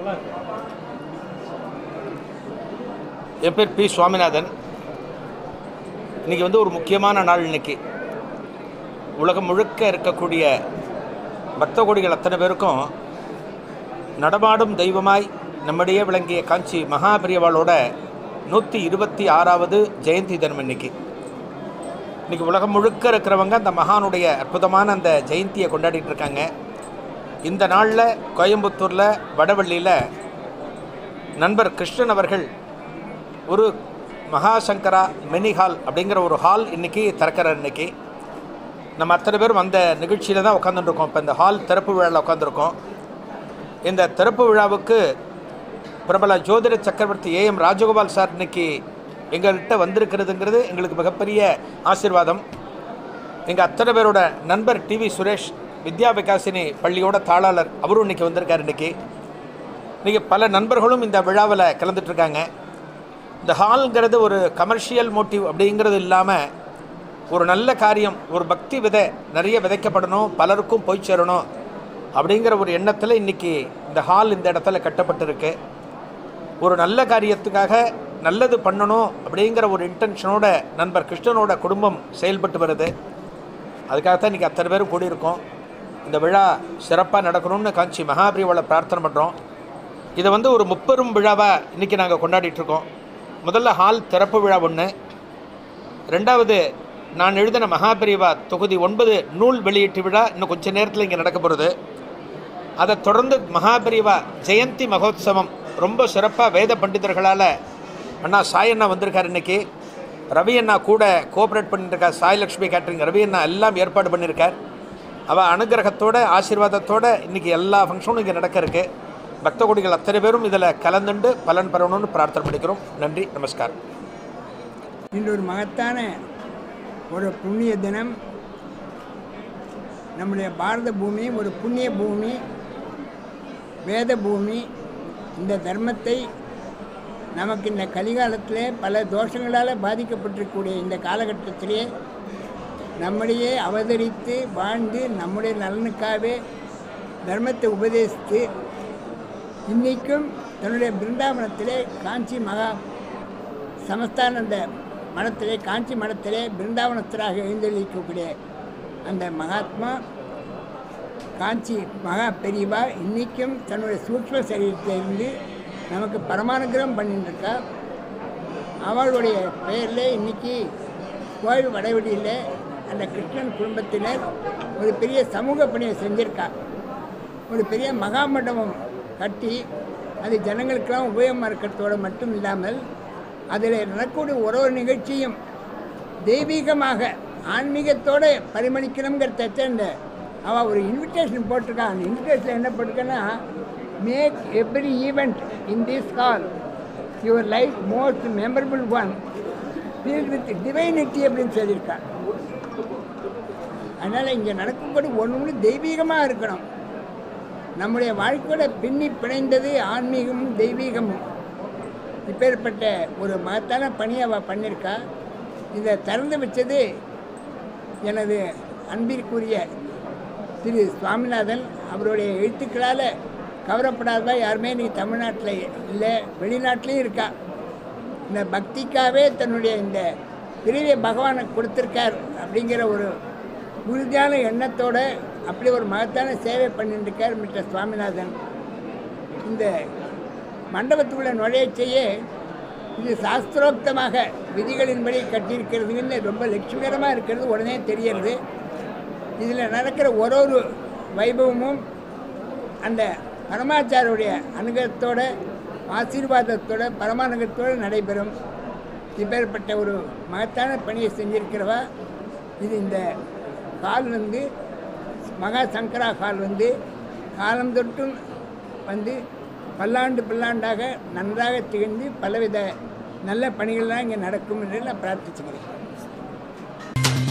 என் பேர் பி சுவாமிநாதன் இன்றைக்கி வந்து ஒரு முக்கியமான நாள் இன்னைக்கு உலகம் முழுக்க இருக்கக்கூடிய பக்த கோடிகள் அத்தனை பேருக்கும் நடமாடும் தெய்வமாய் நம்மிடையே விளங்கிய காஞ்சி மகாபிரியவாளோட நூற்றி இருபத்தி ஆறாவது ஜெயந்தி தினம் இன்னைக்கு இன்றைக்கி உலகம் முழுக்க இருக்கிறவங்க அந்த மகானுடைய அற்புதமான அந்த ஜெயந்தியை கொண்டாடிட்டு இருக்காங்க இந்த நாளில் கோயம்புத்தூரில் வடவள்ளியில் நண்பர் கிருஷ்ணன் அவர்கள் ஒரு மகாசங்கரா மினி ஹால் அப்படிங்கிற ஒரு ஹால் இன்றைக்கி திறக்கிறார் இன்னைக்கு நம்ம அத்தனை பேரும் அந்த நிகழ்ச்சியில் தான் உட்காந்துருக்கோம் இப்போ இந்த ஹால் திறப்பு விழாவில் உட்காந்துருக்கோம் இந்த திறப்பு விழாவுக்கு பிரபல ஜோதிட சக்கரவர்த்தி ஏஎம் ராஜகோபால் சார் இன்னைக்கு எங்கள்கிட்ட வந்திருக்கிறதுங்கிறது எங்களுக்கு மிகப்பெரிய ஆசீர்வாதம் எங்கள் அத்தனை பேரோட நண்பர் டிவி சுரேஷ் வித்யா விகாசினி பள்ளியோட தாளாளர் அவரும் இன்னைக்கு வந்திருக்கார் இன்னைக்கு இன்றைக்கி பல நண்பர்களும் இந்த விழாவில் கலந்துட்டுருக்காங்க இந்த ஹால்ங்கிறது ஒரு கமர்ஷியல் மோட்டிவ் அப்படிங்கிறது இல்லாமல் ஒரு நல்ல காரியம் ஒரு பக்தி விதை நிறைய விதைக்கப்படணும் பலருக்கும் போய் சேரணும் அப்படிங்கிற ஒரு எண்ணத்தில் இன்றைக்கி இந்த ஹால் இந்த இடத்துல கட்டப்பட்டிருக்கு ஒரு நல்ல காரியத்துக்காக நல்லது பண்ணணும் அப்படிங்கிற ஒரு இன்டென்ஷனோட நண்பர் கிருஷ்ணனோட குடும்பம் செயல்பட்டு வருது அதுக்காகத்தான் இன்றைக்கி அத்தனை பேரும் கூடியிருக்கோம் இந்த விழா சிறப்பாக நடக்கணும்னு காஞ்சி மகாபிரிவாளை பிரார்த்தனை பண்ணுறோம் இதை வந்து ஒரு முப்பெரும் விழாவாக இன்றைக்கி நாங்கள் கொண்டாடிட்டுருக்கோம் முதல்ல ஹால் திறப்பு விழா ஒன்று ரெண்டாவது நான் எழுதின மகாபிரிவா தொகுதி ஒன்பது நூல் வெளியீட்டு விழா இன்னும் கொஞ்ச நேரத்தில் இங்கே நடக்க போகிறது அதை தொடர்ந்து மகாபிரிவா ஜெயந்தி மகோத்சவம் ரொம்ப சிறப்பாக வேத பண்டிதர்களால் அண்ணா சாய் அண்ணா வந்திருக்கார் இன்னைக்கு ரவி அண்ணா கூட கோஆப்ரேட் பண்ணியிருக்கார் சாய் லக்ஷ்மி கேட்ரிங் ரவி அண்ணா எல்லாம் ஏற்பாடு பண்ணியிருக்கார் அவள் அனுகிரகத்தோட ஆசீர்வாதத்தோட இன்றைக்கி எல்லா ஃபங்க்ஷனும் இங்கே நடக்க இருக்கு பக்த கொடிகள் அத்தனை பேரும் இதில் கலந்துண்டு பலன் பெறணும்னு பிரார்த்தனை பண்ணிக்கிறோம் நன்றி நமஸ்காரம் இன்று ஒரு மகத்தான ஒரு புண்ணிய தினம் நம்முடைய பாரத பூமி ஒரு புண்ணிய பூமி வேத பூமி இந்த தர்மத்தை நமக்கு இந்த கலிகாலத்திலே பல தோஷங்களால் பாதிக்கப்பட்டிருக்கக்கூடிய இந்த காலகட்டத்திலே நம்மளையே அவதரித்து வாழ்ந்து நம்முடைய நலனுக்காகவே தர்மத்தை உபதேசித்து இன்றைக்கும் தன்னுடைய பிருந்தாவனத்திலே காஞ்சி மகா சமஸ்தானந்த மடத்திலே காஞ்சி மடத்திலே பிருந்தாவனத்திலாக எழுந்தளிக்கக்கூடிய அந்த மகாத்மா காஞ்சி மகா பெரியவா இன்றைக்கும் தன்னுடைய சூக்ஷ்ம சரீரத்திலிருந்து நமக்கு பரமானுகிரகம் பண்ணிட்டு இருக்கா அவளுடைய பெயரில் இன்னைக்கு கோயில் வடவெளியில் அந்த கிருஷ்ணன் குடும்பத்தினர் ஒரு பெரிய சமூக பணியை செஞ்சிருக்கா ஒரு பெரிய மகாமண்டபம் கட்டி அது ஜனங்களுக்கெல்லாம் உபயோகமாக இருக்கிறதோடு மட்டும் இல்லாமல் அதில் நடக்கக்கூடிய ஒரு ஒரு நிகழ்ச்சியும் தெய்வீகமாக ஆன்மீகத்தோடு பரிமளிக்கணுங்கிறத இந்த அவள் ஒரு இன்விடேஷன் போட்டிருக்கா அந்த இன்விடேஷன் என்ன போட்டிருக்கேன்னா make every event in this call your life most memorable one feel with divinity அப்படின்னு சொல்லியிருக்கா அதனால் இங்கே நடக்கக்கூடிய ஒன்று ஒன்று தெய்வீகமாக இருக்கணும் நம்முடைய வாழ்க்கையோட பின்னி பிணைந்தது ஆன்மீகமும் தெய்வீகமும் இப்பேற்பட்ட ஒரு மகத்தான பணியை அவள் பண்ணியிருக்கா இதை திறந்து வச்சது எனது அன்பிற்குரிய திரு சுவாமிநாதன் அவருடைய எழுத்துக்களால் கவரப்படாததா யாருமே இன்னைக்கு தமிழ்நாட்டில் இல்லை வெளிநாட்டிலையும் இருக்கா இந்த பக்திக்காகவே தன்னுடைய இந்த பிரிவை பகவானை கொடுத்துருக்கார் அப்படிங்கிற ஒரு உறுதியான எண்ணத்தோட அப்படி ஒரு மகத்தான சேவை பண்ணிட்டு இருக்கார் மிஸ்டர் சுவாமிநாதன் இந்த மண்டபத்துக்குள்ளே நுழைய செய்ய இது சாஸ்திரோக்தமாக விதிகளின்படி கட்டியிருக்கிறதுன்னு ரொம்ப லட்சுமிகரமாக இருக்கிறது உடனே தெரியறது இதில் நடக்கிற ஒரு ஒரு வைபவமும் அந்த பரமாச்சாரியுடைய அனுகிரகத்தோட ஆசீர்வாதத்தோட பரமானுகத்தோடு நடைபெறும் இப்பேற்பட்ட ஒரு மகத்தான பணியை செஞ்சிருக்கிறவா இது இந்த கால் வந்து மகா சங்கரா கால் வந்து காலம் தொட்டும் வந்து பல்லாண்டு பல்லாண்டாக நன்றாக திகழ்ந்து பலவித நல்ல பணிகள்லாம் இங்கே நடக்கும் என்று நான் பிரார்த்திச்சுக்கிறேன்